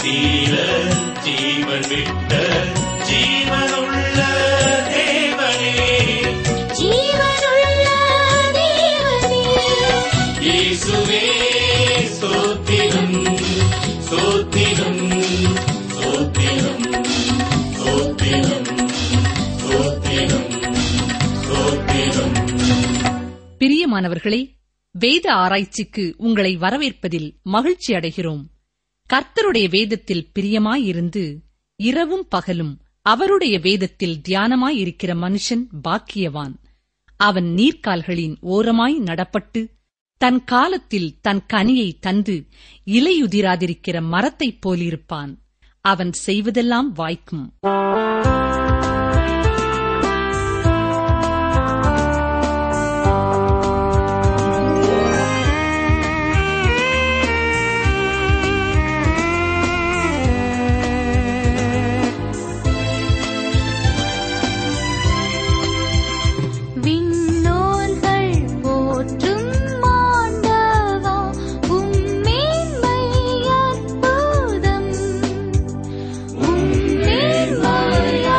தீர ஜீவன் விட்ட ஜீவனுள்ள தேவனே ஜீவனுள்ள தேவனே இயேசுவே ஸ்தோத்திரம் ஸ்தோத்திரம் ஸ்தோத்திரம் ஸ்தோத்திரம் ஸ்தோத்திரம் ஸ்தோத்திரம் பிரியமானவர்களே வேத ஆராய்ச்சிக்கு உங்களை வரவேற்பதில் மகிழ்ச்சி அடைகிறோம் கர்த்தருடைய வேதத்தில் பிரியமாயிருந்து இரவும் பகலும் அவருடைய வேதத்தில் தியானமாயிருக்கிற மனுஷன் பாக்கியவான் அவன் நீர்க்கால்களின் ஓரமாய் நடப்பட்டு தன் காலத்தில் தன் கனியை தந்து இலையுதிராதிருக்கிற மரத்தைப் போலிருப்பான் அவன் செய்வதெல்லாம் வாய்க்கும் விண்ணோர்கள் போற்றும் ஆண்டவா உம்மேன்மை அற்புதம் உம்மேன்மை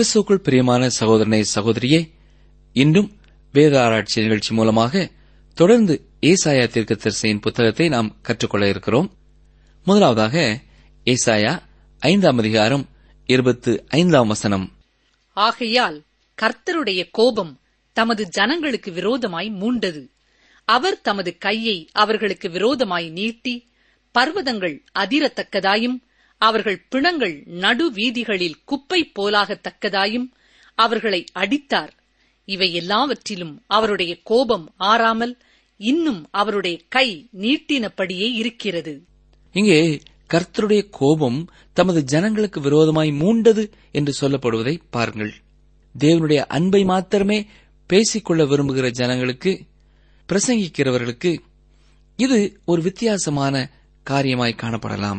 கிறிஸ்துக்குள் பிரியமான சகோதரனே சகோதரியே இன்றும் வேத ஆராய்ச்சி நிகழ்ச்சி மூலமாக தொடர்ந்து ஏசாயா தீர்க்கதரிசியின் புத்தகத்தை நாம் கற்றுக்கொள்ள இருக்கிறோம் முதலாவதாக ஏசாயா ஐந்தாம் அதிகாரம் இருபத்து ஐந்தாம் வசனம் ஆகையால் கர்த்தருடைய கோபம் தமது ஜனங்களுக்கு விரோதமாய் மூண்டது அவர் தமது கையை அவர்களுக்கு விரோதமாய் நீட்டி பர்வதங்கள் அதிரத்தக்கதாயும் அவர்கள் பிணங்கள் நடு வீதிகளில் குப்பை போலாகத்தக்கதாயும் அவர்களை அடித்தார் இவை எல்லாவற்றிலும் அவருடைய கோபம் ஆறாமல் இன்னும் அவருடைய கை நீட்டினபடியே இருக்கிறது இங்கே கர்த்தருடைய கோபம் தமது ஜனங்களுக்கு விரோதமாய் மூண்டது என்று சொல்லப்படுவதை பாருங்கள் தேவனுடைய அன்பை மாத்திரமே பேசிக்கொள்ள விரும்புகிற ஜனங்களுக்கு பிரசங்கிக்கிறவர்களுக்கு இது ஒரு வித்தியாசமான காரியமாய் காணப்படலாம்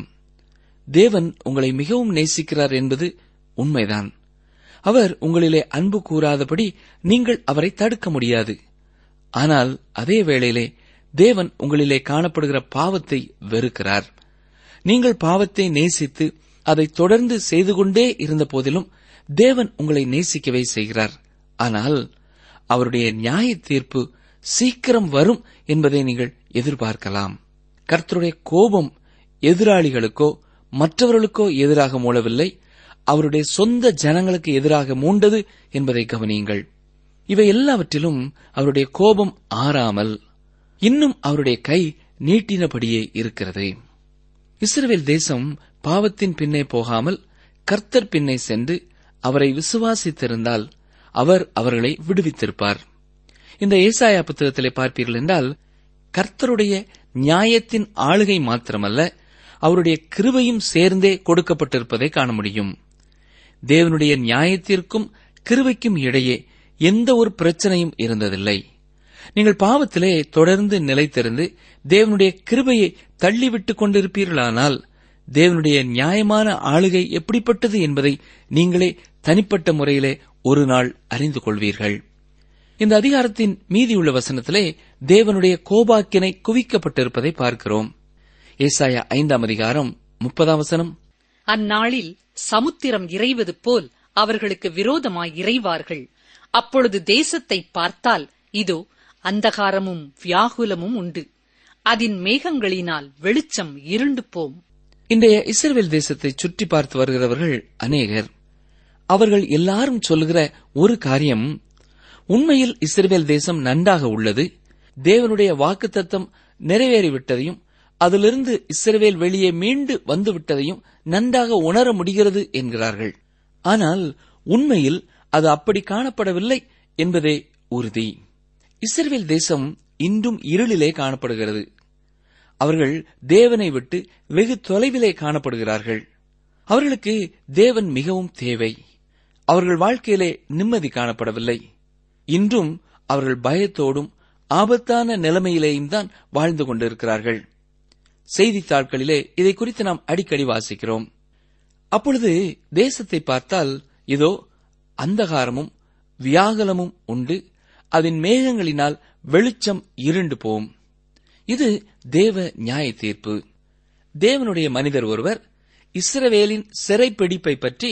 தேவன் உங்களை மிகவும் நேசிக்கிறார் என்பது உண்மைதான் அவர் உங்களிலே அன்பு கூறாதபடி நீங்கள் அவரை தடுக்க முடியாது ஆனால் அதே வேளையிலே தேவன் உங்களிலே காணப்படுகிற பாவத்தை வெறுக்கிறார் நீங்கள் பாவத்தை நேசித்து அதை தொடர்ந்து செய்து கொண்டே இருந்த போதிலும் தேவன் உங்களை நேசிக்கவே செய்கிறார் ஆனால் அவருடைய நியாய தீர்ப்பு சீக்கிரம் வரும் என்பதை நீங்கள் எதிர்பார்க்கலாம் கர்த்தருடைய கோபம் எதிராளிகளுக்கோ மற்றவர்களுக்கோ எதிராக மூளவில்லை அவருடைய சொந்த ஜனங்களுக்கு எதிராக மூண்டது என்பதை கவனியுங்கள் இவை எல்லாவற்றிலும் அவருடைய கோபம் ஆறாமல் இன்னும் அவருடைய கை நீட்டினபடியே இருக்கிறது இஸ்ரவேல் தேசம் பாவத்தின் பின்னே போகாமல் கர்த்தர் பின்னே சென்று அவரை விசுவாசித்திருந்தால் அவர் அவர்களை விடுவித்திருப்பார் இந்த ஏசாயா புத்தகத்திலே பார்ப்பீர்கள் என்றால் கர்த்தருடைய நியாயத்தின் ஆளுகை மாத்திரமல்ல அவருடைய கிருபையும் சேர்ந்தே கொடுக்கப்பட்டிருப்பதை காண முடியும் தேவனுடைய நியாயத்திற்கும் கிருபைக்கும் இடையே எந்த ஒரு பிரச்சனையும் இருந்ததில்லை நீங்கள் பாவத்திலே தொடர்ந்து நிலைத்திருந்து தேவனுடைய கிருபையை தள்ளிவிட்டுக் கொண்டிருப்பீர்களானால் தேவனுடைய நியாயமான ஆளுகை எப்படிப்பட்டது என்பதை நீங்களே தனிப்பட்ட முறையிலே ஒரு நாள் அறிந்து கொள்வீர்கள் இந்த அதிகாரத்தின் மீதியுள்ள வசனத்திலே தேவனுடைய கோபாக்கினை குவிக்கப்பட்டிருப்பதை பார்க்கிறோம் ஏசாயா ஐந்தாம் அதிகாரம் முப்பதாம் வசனம் அந்நாளில் சமுத்திரம் இறைவது போல் அவர்களுக்கு விரோதமாய் இறைவார்கள் அப்பொழுது தேசத்தை பார்த்தால் இதோ அந்தகாரமும் வியாகுலமும் உண்டு அதன் மேகங்களினால் வெளிச்சம் இருண்டு போம் இன்றைய இஸ்ரேல் தேசத்தை சுற்றி பார்த்து வருகிறவர்கள் அநேகர் அவர்கள் எல்லாரும் சொல்லுகிற ஒரு காரியம் உண்மையில் இஸ்ரேல் தேசம் நன்றாக உள்ளது தேவனுடைய வாக்குத்தத்தம் நிறைவேறிவிட்டதையும் அதிலிருந்து இஸ்ரவேல் வெளியே மீண்டு வந்துவிட்டதையும் நன்றாக உணர முடிகிறது என்கிறார்கள் ஆனால் உண்மையில் அது அப்படி காணப்படவில்லை என்பதே உறுதி இஸ்ரவேல் தேசம் இன்றும் இருளிலே காணப்படுகிறது அவர்கள் தேவனை விட்டு வெகு தொலைவிலே காணப்படுகிறார்கள் அவர்களுக்கு தேவன் மிகவும் தேவை அவர்கள் வாழ்க்கையிலே நிம்மதி காணப்படவில்லை இன்றும் அவர்கள் பயத்தோடும் ஆபத்தான நிலைமையிலேயும் தான் வாழ்ந்து கொண்டிருக்கிறார்கள் செய்தித்தாட்களிலே இதை குறித்து நாம் அடிக்கடி வாசிக்கிறோம் அப்பொழுது தேசத்தை பார்த்தால் இதோ அந்தகாரமும் வியாகலமும் உண்டு அதன் மேகங்களினால் வெளிச்சம் இருண்டு போம் இது தேவ நியாய தீர்ப்பு தேவனுடைய மனிதர் ஒருவர் இஸ்ரவேலின் சிறைப்பிடிப்பை பற்றி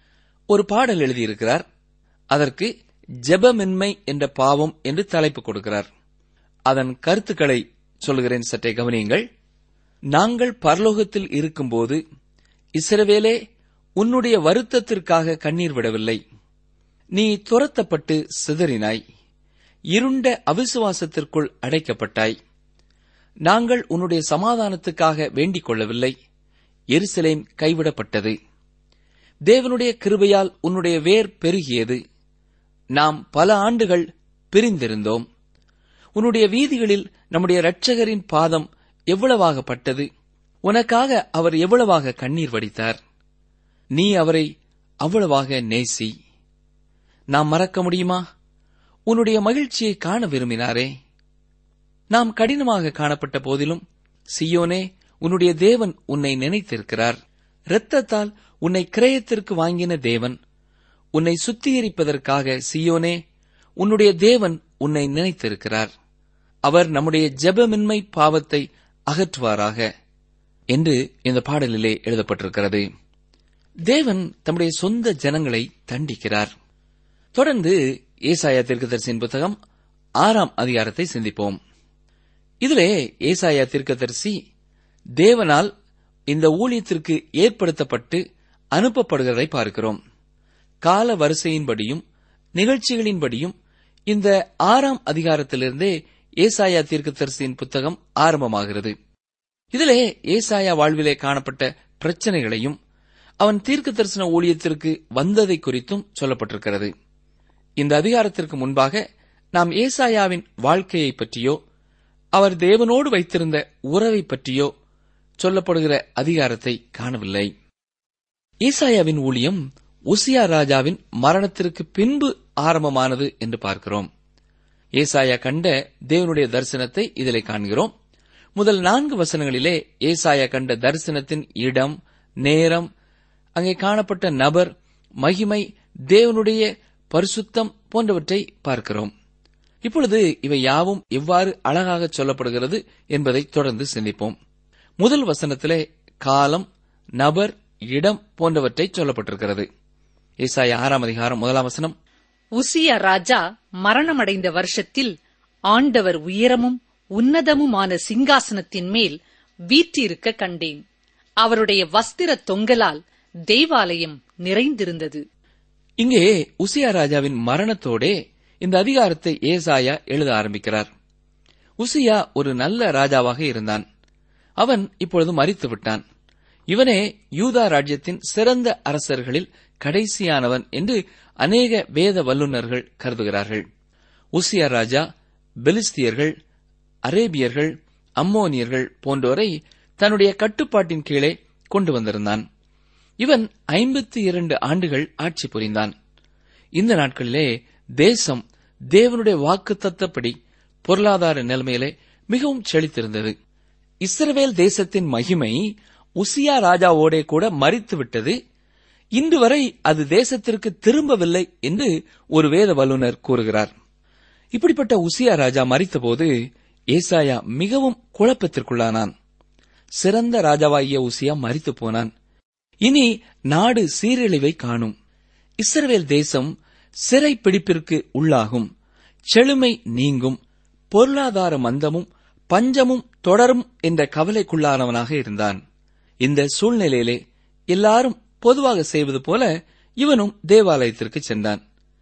ஒரு பாடல் எழுதியிருக்கிறார் அதற்கு ஜெபமின்மை என்ற பாவம் என்று தலைப்பு கொடுக்கிறார் அதன் கருத்துக்களை சொல்கிறேன் சற்றே கவனியுங்கள் நாங்கள் பரலோகத்தில் இருக்கும்போது இஸ்ரவேலே உன்னுடைய வருத்தத்திற்காக கண்ணீர் விடவில்லை நீ துரத்தப்பட்டு சிதறினாய் இருண்ட அவிசுவாசத்திற்குள் அடைக்கப்பட்டாய் நாங்கள் உன்னுடைய சமாதானத்துக்காக வேண்டிக் கொள்ளவில்லை எருசலேம் கைவிடப்பட்டது தேவனுடைய கிருபையால் உன்னுடைய வேர் பெருகியது நாம் பல ஆண்டுகள் பிரிந்திருந்தோம் உன்னுடைய வீதிகளில் நம்முடைய இரட்சகரின் பாதம் எவ்வளவாகப்பட்டது உனக்காக அவர் எவ்வளவாக கண்ணீர் வடித்தார் நீ அவரை அவ்வளவாக நேசி நாம் மறக்க முடியுமா உன்னுடைய மகிழ்ச்சியை காண விரும்பினாரே நாம் கடினமாக காணப்பட்ட போதிலும் சியோனே உன்னுடைய தேவன் உன்னை நினைத்திருக்கிறார் இரத்தத்தால் உன்னை கிரயத்திற்கு வாங்கின தேவன் உன்னை சுத்திகரிப்பதற்காக சியோனே உன்னுடைய தேவன் உன்னை நினைத்திருக்கிறார் அவர் நம்முடைய ஜெபமின்மை பாவத்தை அகற்றுவாராக என்று இந்த பாடலிலே எழுதப்பட்டிருக்கிறது தேவன் தம்முடைய சொந்த ஜனங்களை தண்டிக்கிறார் தொடர்ந்து ஏசாயா தீர்க்கதரிசியின் புத்தகம் ஆறாம் அதிகாரத்தை சிந்திப்போம் இதிலே ஏசாயா தீர்க்கதரிசி தேவனால் இந்த ஊழியத்திற்கு ஏற்படுத்தப்பட்டு அனுப்பப்படுகிறதை பார்க்கிறோம் கால வரிசையின்படியும் நிகழ்ச்சிகளின்படியும் இந்த ஆறாம் அதிகாரத்திலிருந்தே ஏசாயா தீர்க்கதரிசியின் புத்தகம் ஆரம்பமாகிறது இதிலே ஏசாயா வாழ்விலே காணப்பட்ட பிரச்சனைகளையும் அவன் தீர்க்க தரிசன ஊழியத்திற்கு வந்ததை குறித்தும் சொல்லப்பட்டிருக்கிறது இந்த அதிகாரத்திற்கு முன்பாக நாம் ஏசாயாவின் வாழ்க்கையை பற்றியோ அவர் தேவனோடு வைத்திருந்த உறவை பற்றியோ சொல்லப்படுகிற அதிகாரத்தை காணவில்லை ஏசாயாவின் ஊழியம் உசியா ராஜாவின் மரணத்திற்கு பின்பு ஆரம்பமானது என்று பார்க்கிறோம் ஏசாயா கண்ட தேவனுடைய தரிசனத்தை இதிலே காண்கிறோம் முதல் நான்கு வசனங்களிலே ஏசாயா கண்ட தரிசனத்தின் இடம் நேரம் அங்கே காணப்பட்ட நபர் மகிமை தேவனுடைய பரிசுத்தம் போன்றவற்றை பார்க்கிறோம் இப்பொழுது இவை யாவும் எவ்வாறு அழகாக சொல்லப்படுகிறது என்பதை தொடர்ந்து சிந்திப்போம் முதல் வசனத்திலே காலம் நபர் இடம் போன்றவற்றை சொல்லப்பட்டிருக்கிறது ஏசாயா ஆறாம் அதிகாரம் முதலாம் வசனம் உசியா ராஜா மரணமடைந்த வருஷத்தில் ஆண்டவர் உயரமும் உன்னதமுமான சிங்காசனத்தின் மேல் வீற்றிருக்க கண்டேன் அவருடைய வஸ்திர தொங்கலால் தேவாலயம் நிறைந்திருந்தது இங்கே உசியா ராஜாவின் மரணத்தோடே இந்த அதிகாரத்தை ஏசாயா எழுத ஆரம்பிக்கிறார் உசியா ஒரு நல்ல ராஜாவாக இருந்தான் அவன் இப்பொழுது மரித்து விட்டான் இவனே யூதா ராஜ்யத்தின் சிறந்த அரசர்களில் கடைசியானவன் என்று அநேக வேத வல்லுநர்கள் கருதுகிறார்கள் உசியா ராஜா பெலிஸ்தியர்கள் அரேபியர்கள் அம்மோனியர்கள் போன்றோரை தன்னுடைய கட்டுப்பாட்டின் கீழே கொண்டு வந்திருந்தான் இவன் ஐம்பத்தி இரண்டு ஆண்டுகள் ஆட்சி புரிந்தான் இந்த நாட்களிலே தேசம் தேவனுடைய வாக்குத்தத்தப்படி பொருளாதார நிலைமையிலே மிகவும் செழித்திருந்தது இஸ்ரவேல் தேசத்தின் மகிமை உசியா ராஜாவோடே கூட மறித்து விட்டது இன்று வரை அது தேசத்திற்கு திரும்பவில்லை என்று ஒரு வேத வல்லுநர் கூறுகிறார் இப்படிப்பட்ட உசியா ராஜா மறித்தபோது ஏசாயா மிகவும் குழப்பத்திற்குள்ளானான் சிறந்த ராஜாவாகிய உசியா மறித்து போனான் இனி நாடு சீரழிவை காணும் இஸ்ரவேல் தேசம் சிறை பிடிப்பிற்கு உள்ளாகும் செழுமை நீங்கும் பொருளாதார மந்தமும் பஞ்சமும் தொடரும் என்ற கவலைக்குள்ளானவனாக இருந்தான் இந்த சூழ்நிலையிலே எல்லாரும் பொதுவாக செய்வது போல இவனும் தேவாலயத்திற்கு சென்றான்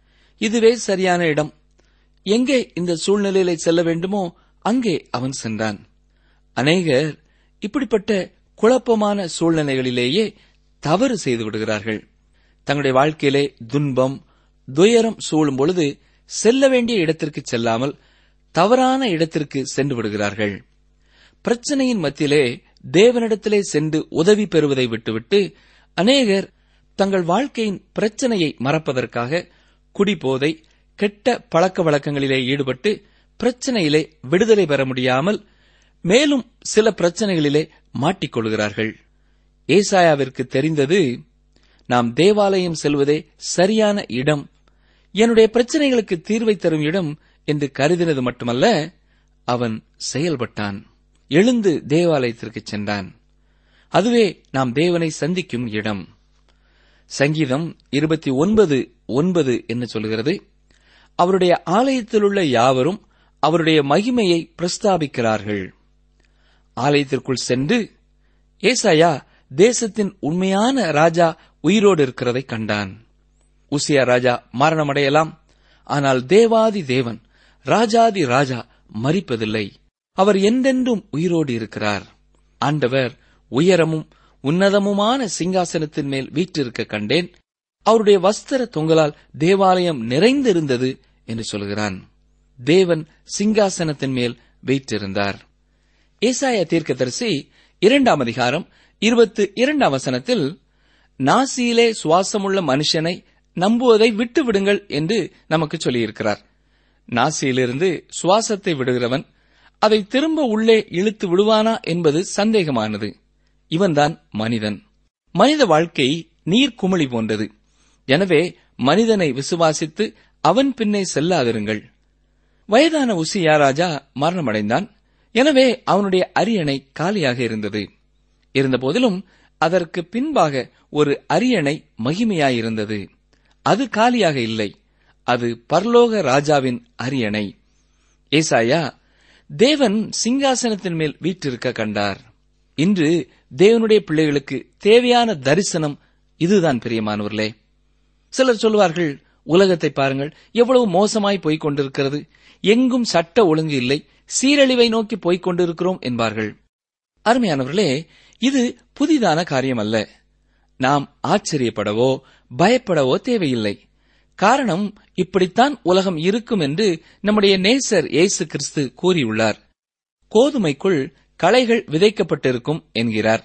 இதுவே சரியான இடம் எங்கே இந்த சூழ்நிலையிலே செல்ல வேண்டுமோ அங்கே அவன் சென்றான் அநேகர் இப்படிப்பட்ட குழப்பமான சூழ்நிலைகளிலேயே தவறு செய்து விடுகிறார்கள் தங்களுடைய வாழ்க்கையிலே துன்பம் துயரம் சூழும் பொழுது செல்ல வேண்டிய இடத்திற்கு செல்லாமல் தவறான இடத்திற்கு சென்று விடுகிறார்கள் பிரச்சனையின் மத்தியிலே தேவனிடத்திலே சென்று உதவி பெறுவதை விட்டுவிட்டு அநேகர் தங்கள் வாழ்க்கையின் பிரச்சனையை மறப்பதற்காக குடிபோதை கெட்ட பழக்க வழக்கங்களிலே ஈடுபட்டு பிரச்சனையிலே விடுதலை பெற முடியாமல் மேலும் சில பிரச்சனைகளிலே மாட்டிக்கொள்கிறார்கள் ஏசாயாவிற்கு தெரிந்தது நாம் தேவாலயம் செல்வதே சரியான இடம் என்னுடைய பிரச்சனைகளுக்கு தீர்வை தரும் இடம் என்று கருதினது மட்டுமல்ல அவன் செயல்பட்டான் எழுந்து தேவாலயத்திற்கு சென்றான் அதுவே நாம் தேவனை சந்திக்கும் இடம் சங்கீதம் இருபத்தி ஒன்பது ஒன்பது என்ன சொல்கிறது அவருடைய ஆலயத்திலுள்ள யாவரும் அவருடைய மகிமையை பிரஸ்தாபிக்கிறார்கள் ஆலயத்திற்குள் சென்று ஏசாயா தேசத்தின் உண்மையான ராஜா உயிரோடு இருக்கிறதை கண்டான் உசியா ராஜா மரணமடையலாம் ஆனால் தேவாதி தேவன் ராஜாதி ராஜா மறிப்பதில்லை அவர் என்றென்றும் உயிரோடு இருக்கிறார் ஆண்டவர் உயரமும் உன்னதமுமான சிங்காசனத்தின் மேல் வீற்றிருக்க கண்டேன் அவருடைய வஸ்திர தொங்கலால் தேவாலயம் நிறைந்திருந்தது என்று சொல்கிறான் தேவன் சிங்காசனத்தின் மேல் வீற்றிருந்தார் ஏசாயா தீர்க்கதரிசி இரண்டாம் அதிகாரம் இருபத்தி இரண்டாம் வசனத்தில் நாசியிலே சுவாசமுள்ள மனுஷனை நம்புவதை விட்டு விடுங்கள் என்று நமக்கு சொல்லியிருக்கிறார் நாசியிலிருந்து சுவாசத்தை விடுகிறவன் அதை திரும்ப உள்ளே இழுத்து விடுவானா என்பது சந்தேகமானது இவன்தான் மனிதன் மனித வாழ்க்கை நீர்க்குமிழி போன்றது எனவே மனிதனை விசுவாசித்து அவன் பின்னே செல்லாதிருங்கள் வயதான உசியா ராஜா மரணமடைந்தான் எனவே அவனுடைய அரியணை காலியாக இருந்தது இருந்தபோதிலும் அதற்கு பின்பாக ஒரு அரியணை மகிமையாயிருந்தது அது காலியாக இல்லை அது பரலோக ராஜாவின் அரியணை ஏசாயா தேவன் சிங்காசனத்தின் மேல் வீற்றிருக்க கண்டார் இன்று தேவனுடைய பிள்ளைகளுக்கு தேவையான தரிசனம் இதுதான் பிரியமானவர்களே சிலர் சொல்வார்கள் உலகத்தை பாருங்கள் எவ்வளவு மோசமாய் போய்க் கொண்டிருக்கிறது எங்கும் சட்ட ஒழுங்கு இல்லை சீரழிவை நோக்கி போய்க் கொண்டிருக்கிறோம் என்பார்கள் அருமையானவர்களே இது புதிதான காரியம் அல்ல நாம் ஆச்சரியப்படவோ பயப்படவோ தேவையில்லை காரணம் இப்படித்தான் உலகம் இருக்கும் என்று நம்முடைய நேசர் இயேசு கிறிஸ்து கூறியுள்ளார் கோதுமைக்குள் களைகள் விதைக்கப்பட்டிருக்கும் என்கிறார்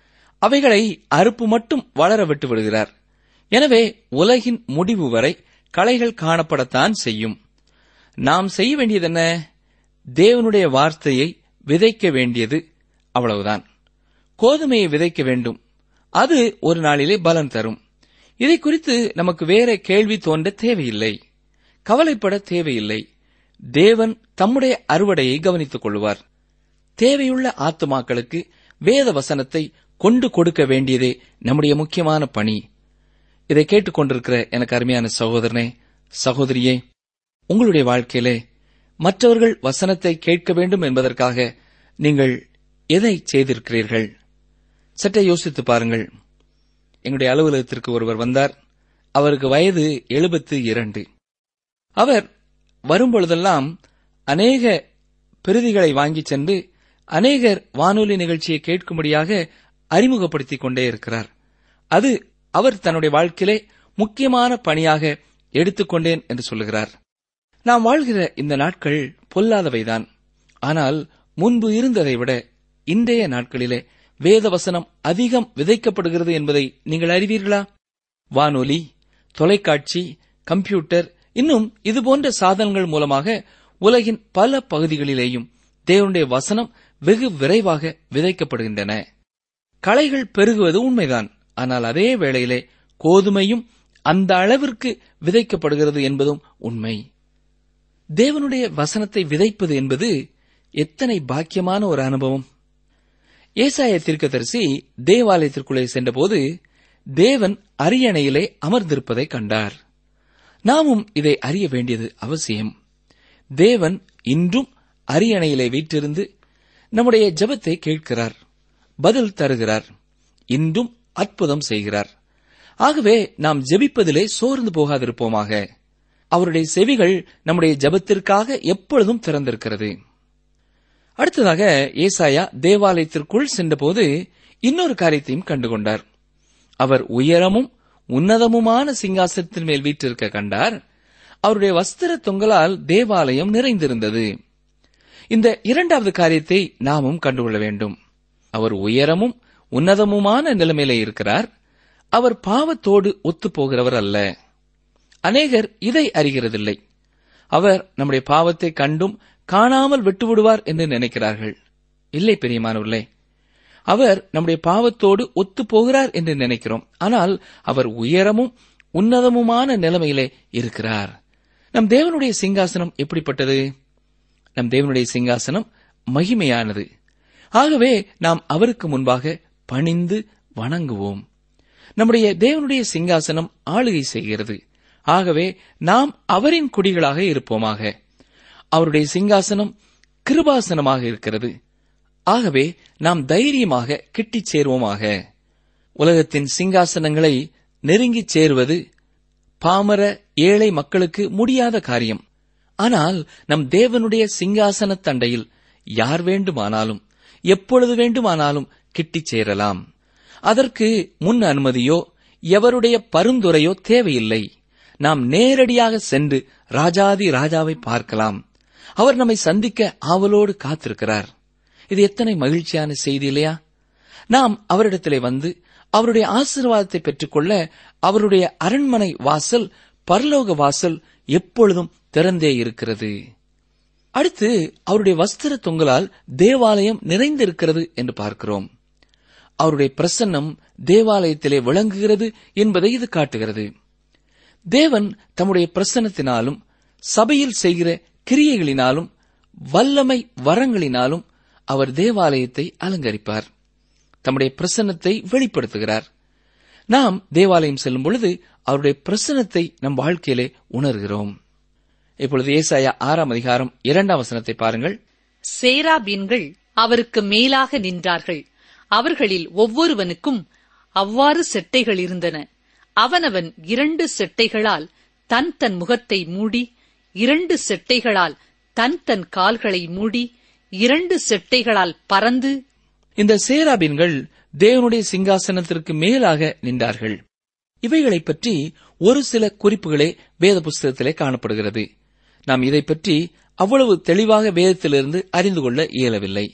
அவைகளை அறுப்பு மட்டும் வளர விட்டு விடுகிறார் எனவே உலகின் முடிவு வரை களைகள் காணப்படத்தான் செய்யும் நாம் செய்ய வேண்டியதென்ன தேவனுடைய வார்த்தையை விதைக்க வேண்டியது அவ்வளவுதான் கோதுமையை விதைக்க வேண்டும் அது ஒரு நாளிலே பலன் தரும் இதை குறித்து நமக்கு வேற கேள்வி தோன்ற தேவையில்லை கவலைப்பட தேவையில்லை தேவன் தம்முடைய அறுவடையை கவனித்துக் கொள்வார் தேவையுள்ள ஆத்துமாக்களுக்கு வேத வசனத்தை கொண்டு கொடுக்க வேண்டியதே நம்முடைய முக்கியமான பணி இதை கேட்டுக்கொண்டிருக்கிற எனக்கு அருமையான சகோதரனே சகோதரியே உங்களுடைய வாழ்க்கையிலே மற்றவர்கள் வசனத்தை கேட்க வேண்டும் என்பதற்காக நீங்கள் எதை செய்திருக்கிறீர்கள் சற்றே யோசித்து பாருங்கள் எங்களுடைய அலுவலகத்திற்கு ஒருவர் வந்தார் அவருக்கு வயது எழுபத்து இரண்டு அவர் வரும்பொழுதெல்லாம் அநேக பிரதிகளை வாங்கிச் சென்று அநேகர் வானொலி நிகழ்ச்சியை கேட்கும்படியாக அறிமுகப்படுத்திக் கொண்டே இருக்கிறார் அது அவர் தன்னுடைய வாழ்க்கையிலே முக்கியமான பணியாக எடுத்துக்கொண்டேன் என்று சொல்லுகிறார் நாம் வாழ்கிற இந்த நாட்கள் பொல்லாதவைதான் ஆனால் முன்பு இருந்ததை விட இன்றைய நாட்களிலே வேதவசனம் அதிகம் விதைக்கப்படுகிறது என்பதை நீங்கள் அறிவீர்களா வானொலி தொலைக்காட்சி கம்ப்யூட்டர் இன்னும் இதுபோன்ற சாதனங்கள் மூலமாக உலகின் பல பகுதிகளிலேயும் தேவனுடைய வசனம் வெகு விரைவாக விதைக்கப்படுகின்றன களைகள் பெருகுவது உண்மைதான் ஆனால் அதே வேளையிலே கோதுமையும் அந்த அளவிற்கு விதைக்கப்படுகிறது என்பதும் உண்மை தேவனுடைய வசனத்தை விதைப்பது என்பது எத்தனை பாக்கியமான ஒரு அனுபவம் ஏசாய தீர்க்கதரிசி தேவாலயத்திற்குள்ளே சென்றபோது தேவன் அரியணையிலே அமர்ந்திருப்பதை கண்டார் நாமும் இதை அறிய வேண்டியது அவசியம் தேவன் இன்றும் அரியணையிலே வீற்றிருந்து நம்முடைய ஜெபத்தை கேட்கிறார் பதில் தருகிறார் இன்றும் அற்புதம் செய்கிறார் ஆகவே நாம் ஜெபிப்பதிலே சோர்ந்து போகாதிருப்போமாக அவருடைய செவிகள் நம்முடைய ஜெபத்திற்காக எப்பொழுதும் திறந்திருக்கிறது அடுத்ததாக ஏசாயா தேவாலயத்திற்குள் சென்றபோது இன்னொரு காரியத்தையும் கண்டுகொண்டார் அவர் உயரமும் உன்னதமுமான சிங்காசனத்தின் மேல் வீற்றிருக்க கண்டார் அவருடைய வஸ்திர தொங்கலால் தேவாலயம் நிறைந்திருந்தது இந்த இரண்டாவது காரியத்தை நாமும் கண்டுகொள்ள வேண்டும் அவர் உயரமும் உன்னதமுமான நிலைமையிலே இருக்கிறார் அவர் பாவத்தோடு ஒத்துப்போகிறவர் அல்ல அநேகர் இதை அறிகிறதில்லை அவர் நம்முடைய பாவத்தை கண்டும் காணாமல் விட்டுவிடுவார் என்று நினைக்கிறார்கள் இல்லை பெரியமானவர்களே அவர் நம்முடைய பாவத்தோடு ஒத்து போகிறார் என்று நினைக்கிறோம் ஆனால் அவர் உயரமும் உன்னதமுமான நிலைமையிலே இருக்கிறார் நம் தேவனுடைய சிங்காசனம் எப்படிப்பட்டது நம் தேவனுடைய சிங்காசனம் மகிமையானது ஆகவே நாம் அவருக்கு முன்பாக பணிந்து வணங்குவோம் நம்முடைய தேவனுடைய சிங்காசனம் ஆளுகை செய்கிறது ஆகவே நாம் அவரின் குடிகளாக இருப்போமாக அவருடைய சிங்காசனம் கிருபாசனமாக இருக்கிறது ஆகவே நாம் தைரியமாக கிட்டிச் சேர்வோமாக உலகத்தின் சிங்காசனங்களை நெருங்கிச் சேருவது பாமர ஏழை மக்களுக்கு முடியாத காரியம் ஆனால் நம் தேவனுடைய சிங்காசன தண்டையில் யார் வேண்டுமானாலும் எப்பொழுது வேண்டுமானாலும் கிட்டிச் சேரலாம் அதற்கு முன் அனுமதியோ எவருடைய பரிந்துரையோ தேவையில்லை நாம் நேரடியாக சென்று ராஜாதி ராஜாவை பார்க்கலாம் அவர் நம்மை சந்திக்க ஆவலோடு காத்திருக்கிறார் இது எத்தனை மகிழ்ச்சியான செய்தி இல்லையா நாம் அவரிடத்திலே வந்து அவருடைய ஆசீர்வாதத்தை பெற்றுக்கொள்ள அவருடைய அரண்மனை வாசல் பரலோக வாசல் எப்பொழுதும் திறந்தே இருக்கிறது அடுத்து அவருடைய வஸ்திர தொங்கலால் தேவாலயம் நிறைந்திருக்கிறது என்று பார்க்கிறோம் அவருடைய பிரசன்னம் தேவாலயத்திலே விளங்குகிறது என்பதை இது காட்டுகிறது தேவன் தம்முடைய பிரசன்னத்தினாலும் சபையில் செய்கிற கிரியைகளினாலும் வல்லமை வரங்களினாலும் அவர் தேவாலயத்தை அலங்கரிப்பார் தம்முடைய பிரசன்னத்தை வெளிப்படுத்துகிறார் நாம் தேவாலயம் செல்லும் பொழுது அவருடைய பிரசன்னத்தை நம் வாழ்க்கையிலே உணர்கிறோம் இப்பொழுது ஏசாயா ஆறாம் அதிகாரம் இரண்டாம் வசனத்தை பாருங்கள் சேராபீன்கள் அவருக்கு மேலாக நின்றார்கள் அவர்களில் ஒவ்வொருவனுக்கும் அவ்வாறு செட்டைகள் இருந்தன அவனவன் இரண்டு செட்டைகளால் தன் தன் முகத்தை மூடி இரண்டு செட்டைகளால் தன் தன் கால்களை மூடி இரண்டு செட்டைகளால் பறந்து இந்த சேராபின்கள் தேவனுடைய சிங்காசனத்திற்கு மேலாக நின்றார்கள் இவைகளைப் பற்றி ஒரு சில குறிப்புகளே வேத புஸ்தகத்திலே காணப்படுகிறது நாம் இதைப் பற்றி அவ்வளவு தெளிவாக வேதத்திலிருந்து அறிந்து கொள்ள இயலவில்லை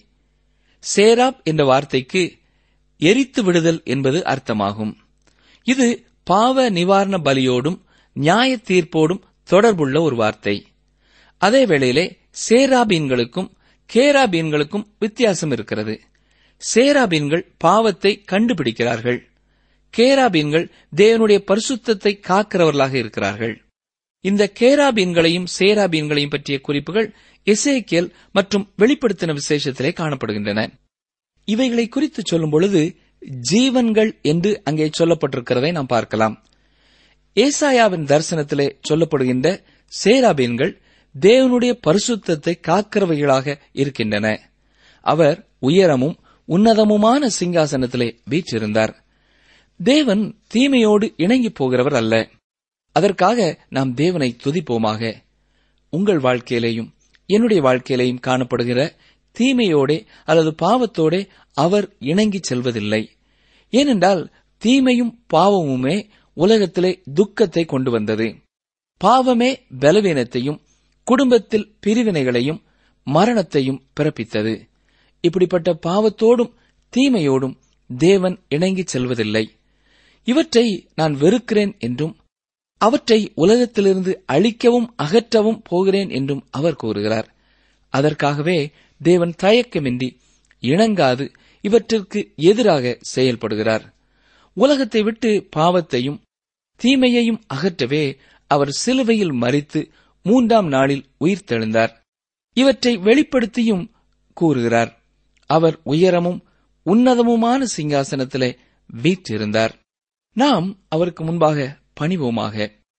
சேராப் என்ற வார்த்தைக்கு எரித்து விடுதல் என்பது அர்த்தமாகும் இது பாவ நிவாரண பலியோடும் நியாய தீர்ப்போடும் தொடர்புள்ள ஒரு வார்த்தை அதே வேளையிலே சேராபீன்களுக்கும் கேராபீன்களுக்கும் வித்தியாசம் இருக்கிறது சேராபீன்கள் பாவத்தை கண்டுபிடிக்கிறார்கள் கேராபீன்கள் தேவனுடைய பரிசுத்தத்தை காக்கிறவர்களாக இருக்கிறார்கள் இந்த கேராபீன்களையும் சேராபீன்களையும் பற்றிய குறிப்புகள் எசேக்கியல் மற்றும் வெளிப்படுத்தின விசேஷத்திலே காணப்படுகின்றன இவைகளை குறித்து சொல்லும் பொழுது ஜீவன்கள் என்று அங்கே சொல்லப்பட்டிருக்கிறதை நாம் பார்க்கலாம் ஏசாயாவின் தரிசனத்திலே சொல்லப்படுகின்ற சேராபீன்கள் தேவனுடைய பரிசுத்தத்தை காக்கிறவைகளாக இருக்கின்றன அவர் உயரமும் உன்னதமுமான சிங்காசனத்திலே வீற்றிருந்தார் தேவன் தீமையோடு இணங்கி போகிறவர் அல்ல அதற்காக நாம் தேவனை துதிப்போமாக உங்கள் வாழ்க்கையிலேயும் என்னுடைய வாழ்க்கையிலேயும் காணப்படுகிற தீமையோடே அல்லது பாவத்தோடே அவர் இணங்கி செல்வதில்லை ஏனென்றால் தீமையும் பாவமுமே உலகத்திலே துக்கத்தை கொண்டு வந்தது பாவமே பலவீனத்தையும் குடும்பத்தில் பிரிவினைகளையும் மரணத்தையும் பிறப்பித்தது இப்படிப்பட்ட பாவத்தோடும் தீமையோடும் தேவன் இணங்கி செல்வதில்லை இவற்றை நான் வெறுக்கிறேன் என்றும் அவற்றை உலகத்திலிருந்து அழிக்கவும் அகற்றவும் போகிறேன் என்றும் அவர் கூறுகிறார் அதற்காகவே தேவன் தயக்கமின்றி இணங்காது இவற்றிற்கு எதிராக செயல்படுகிறார் உலகத்தை விட்டு பாவத்தையும் தீமையையும் அகற்றவே அவர் சிலுவையில் மறித்து மூன்றாம் நாளில் உயிர்த்தெழுந்தார் இவற்றை வெளிப்படுத்தியும் கூறுகிறார் அவர் உயரமும் உன்னதமுமான சிங்காசனத்திலே வீற்றிருந்தார் நாம் அவருக்கு முன்பாக பணிவோமாக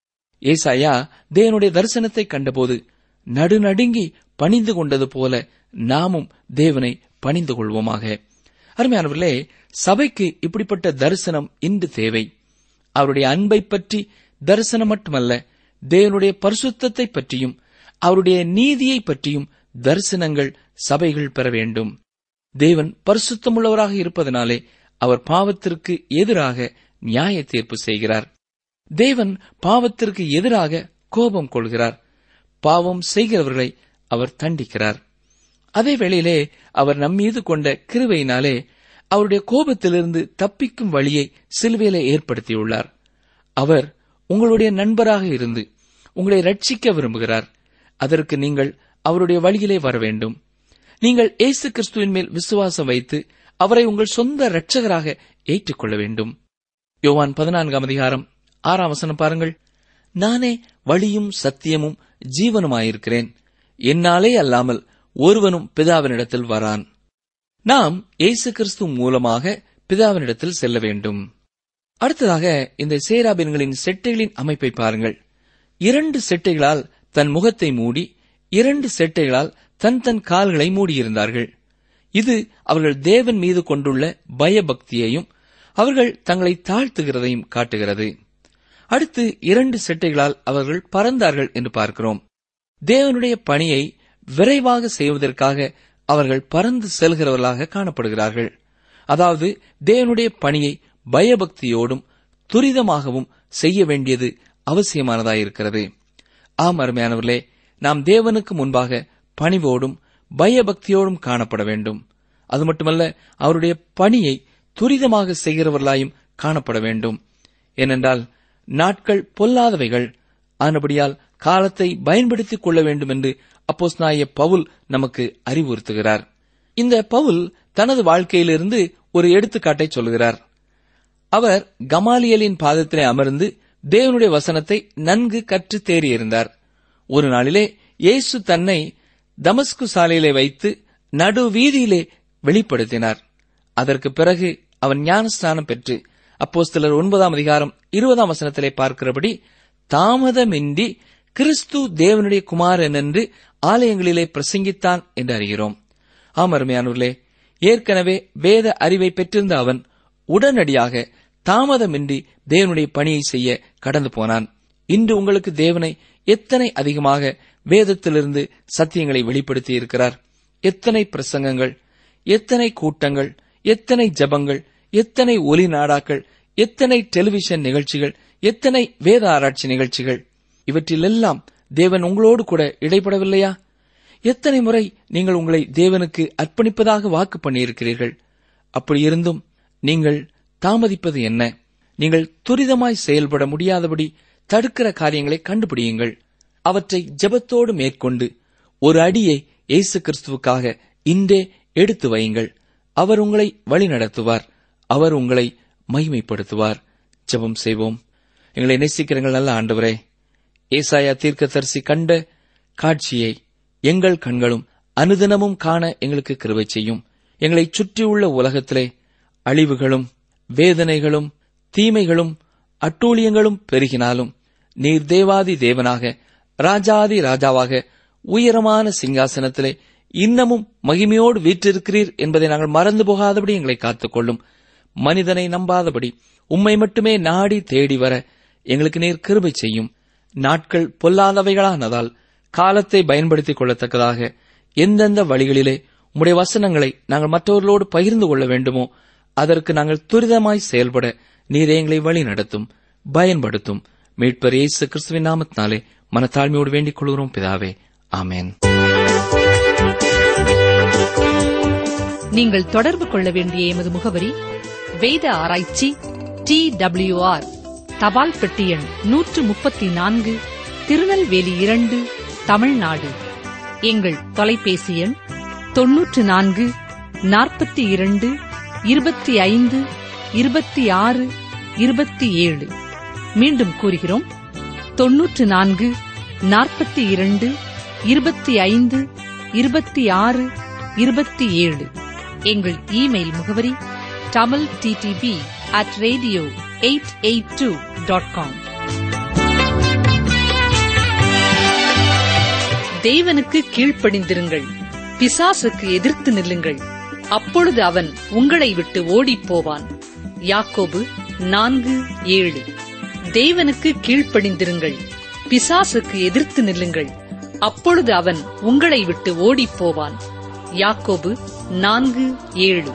ஏசாயா தேவனுடைய தரிசனத்தை கண்டபோது நடுநடுங்கி பணிந்து கொண்டது போல நாமும் தேவனை பணிந்து கொள்வோமாக அருமையானவர்களே சபைக்கு இப்படிப்பட்ட தரிசனம் இன்று தேவை அவருடைய அன்பை பற்றி தரிசனம் மட்டுமல்ல தேவனுடைய பரிசுத்தத்தை பற்றியும் அவருடைய நீதியை பற்றியும் தரிசனங்கள் சபைகள் பெற வேண்டும் தேவன் பரிசுத்தமுள்ளவராக இருப்பதனாலே அவர் பாவத்திற்கு எதிராக நியாய தீர்ப்பு செய்கிறார் தேவன் பாவத்திற்கு எதிராக கோபம் கொள்கிறார் பாவம் செய்கிறவர்களை அவர் தண்டிக்கிறார் அதே வேளையிலே அவர் நம்மீது கொண்ட கிருவையினாலே அவருடைய கோபத்திலிருந்து தப்பிக்கும் வழியை சிலுவையிலே ஏற்படுத்தியுள்ளார் அவர் உங்களுடைய நண்பராக இருந்து உங்களை ரட்சிக்க விரும்புகிறார் அதற்கு நீங்கள் அவருடைய வழியிலே வர வேண்டும் நீங்கள் இயேசு கிறிஸ்துவின் மேல் விசுவாசம் வைத்து அவரை உங்கள் சொந்த இரட்சகராக ஏற்றுக்கொள்ள வேண்டும் யோவான் பதினான்காம் அதிகாரம் ஆறாம் வசனம் பாருங்கள் நானே வழியும் சத்தியமும் ஜீவனுமாயிருக்கிறேன் என்னாலே அல்லாமல் ஒருவனும் பிதாவினிடத்தில் வரான் நாம் இயேசு கிறிஸ்து மூலமாக பிதாவினிடத்தில் செல்ல வேண்டும் அடுத்ததாக இந்த சேராபின்களின் செட்டைகளின் அமைப்பை பாருங்கள் இரண்டு செட்டைகளால் தன் முகத்தை மூடி இரண்டு செட்டைகளால் தன் தன் கால்களை மூடியிருந்தார்கள் இது அவர்கள் தேவன் மீது கொண்டுள்ள பயபக்தியையும் அவர்கள் தங்களை தாழ்த்துகிறதையும் காட்டுகிறது அடுத்து இரண்டு செட்டைகளால் அவர்கள் பறந்தார்கள் என்று பார்க்கிறோம் தேவனுடைய பணியை விரைவாக செய்வதற்காக அவர்கள் பறந்து செல்கிறவர்களாக காணப்படுகிறார்கள் அதாவது தேவனுடைய பணியை பயபக்தியோடும் துரிதமாகவும் செய்ய வேண்டியது அவசியமானதாயிருக்கிறது ஆம் அருமையானவர்களே நாம் தேவனுக்கு முன்பாக பணிவோடும் பயபக்தியோடும் காணப்பட வேண்டும் அது மட்டுமல்ல அவருடைய பணியை துரிதமாக செய்கிறவர்களாயும் காணப்பட வேண்டும் ஏனென்றால் நாட்கள் பொல்லாதவைகள் ஆனபடியால் காலத்தை பயன்படுத்திக் கொள்ள வேண்டும் என்று அப்போஸ்நாய பவுல் நமக்கு அறிவுறுத்துகிறார் இந்த பவுல் தனது வாழ்க்கையிலிருந்து ஒரு எடுத்துக்காட்டை சொல்கிறார் அவர் கமாலியலின் பாதத்திலே அமர்ந்து தேவனுடைய வசனத்தை நன்கு கற்று தேறியிருந்தார் ஒரு நாளிலே இயேசு தன்னை தமஸ்கு சாலையிலே வைத்து நடு வீதியிலே வெளிப்படுத்தினார் அதற்கு பிறகு அவன் ஞானஸ்நானம் பெற்று அப்போஸ்தலர் ஒன்பதாம் அதிகாரம் இருபதாம் வசனத்திலே பார்க்கிறபடி தாமதமின்றி கிறிஸ்து தேவனுடைய குமாரன் என்று ஆலயங்களிலே பிரசங்கித்தான் என்று அறிகிறோம் ஆமருமையானூர்களே ஏற்கனவே வேத அறிவை பெற்றிருந்த அவன் உடனடியாக தாமதமின்றி தேவனுடைய பணியை செய்ய கடந்து போனான் இன்று உங்களுக்கு தேவனை எத்தனை அதிகமாக வேதத்திலிருந்து சத்தியங்களை வெளிப்படுத்தி இருக்கிறார் எத்தனை பிரசங்கங்கள் எத்தனை கூட்டங்கள் எத்தனை ஜபங்கள் எத்தனை ஒலி நாடாக்கள் எத்தனை டெலிவிஷன் நிகழ்ச்சிகள் எத்தனை வேத ஆராய்ச்சி நிகழ்ச்சிகள் இவற்றிலெல்லாம் தேவன் உங்களோடு கூட இடைப்படவில்லையா எத்தனை முறை நீங்கள் உங்களை தேவனுக்கு அர்ப்பணிப்பதாக வாக்கு பண்ணியிருக்கிறீர்கள் அப்படி இருந்தும் நீங்கள் தாமதிப்பது என்ன நீங்கள் துரிதமாய் செயல்பட முடியாதபடி தடுக்கிற காரியங்களை கண்டுபிடியுங்கள் அவற்றை ஜெபத்தோடு மேற்கொண்டு ஒரு அடியை இயேசு கிறிஸ்துவுக்காக இன்றே எடுத்து வையுங்கள் அவர் உங்களை வழிநடத்துவார் அவர் உங்களை மகிமைப்படுத்துவார் ஜெபம் செய்வோம் எங்களை நேசிக்கிறங்கள் நல்ல ஆண்டவரே ஏசாயா தீர்க்கதரிசி கண்ட காட்சியை எங்கள் கண்களும் அனுதினமும் காண எங்களுக்கு கிருபை செய்யும் எங்களை சுற்றியுள்ள உலகத்திலே அழிவுகளும் வேதனைகளும் தீமைகளும் அட்டூழியங்களும் பெருகினாலும் நீர் தேவாதி தேவனாக ராஜாதி ராஜாவாக உயரமான சிங்காசனத்திலே இன்னமும் மகிமையோடு வீற்றிருக்கிறீர் என்பதை நாங்கள் மறந்து போகாதபடி எங்களை காத்துக்கொள்ளும் மனிதனை நம்பாதபடி உம்மை மட்டுமே நாடி தேடி வர எங்களுக்கு நீர் கிருபை செய்யும் நாட்கள் பொல்லாதவைகளானதால் காலத்தை பயன்படுத்திக் கொள்ளத்தக்கதாக எந்தெந்த வழிகளிலே உம்முடைய வசனங்களை நாங்கள் மற்றவர்களோடு பகிர்ந்து கொள்ள வேண்டுமோ அதற்கு நாங்கள் துரிதமாய் செயல்பட நீர் எங்களை வழி நடத்தும் பயன்படுத்தும் மீட்பர் இயேசு கிறிஸ்துவின் நாமத்தினாலே மனத்தாழ்மையோடு வேண்டிக் கொள்கிறோம் பிதாவே ஆமென் நீங்கள் தொடர்பு கொள்ள வேண்டிய எமது முகவரி வேத ஆராய்ச்சி டி ஆர் தபால் பெட்டி எண் நூற்று முப்பத்தி நான்கு திருநெல்வேலி இரண்டு தமிழ்நாடு எங்கள் தொலைபேசி எண் தொன்னூற்று நான்கு நாற்பத்தி இரண்டு இருபத்தி ஐந்து இருபத்தி ஆறு இருபத்தி ஏழு மீண்டும் கூறுகிறோம் தொன்னூற்று நான்கு நாற்பத்தி இரண்டு இருபத்தி ஐந்து இருபத்தி ஆறு இருபத்தி ஏழு எங்கள் இமெயில் முகவரி Tamil TTP at radio eight eight two dot com தேவனுக்கு கீழ்ப்படிந்திருங்கள் பிசாசுக்கு எதிர்த்து நில்லுங்கள் அப்பொழுது அவன் உங்களை விட்டு ஓடிப் போவான் யாக்கோபு நான்கு ஏழு தேவனுக்கு கீழ்ப்படிந்திருங்கள் பிசாசுக்கு எதிர்த்து நில்லுங்கள் அப்பொழுது அவன் உங்களை விட்டு ஓடிப் போவான் யாக்கோபு நான்கு ஏழு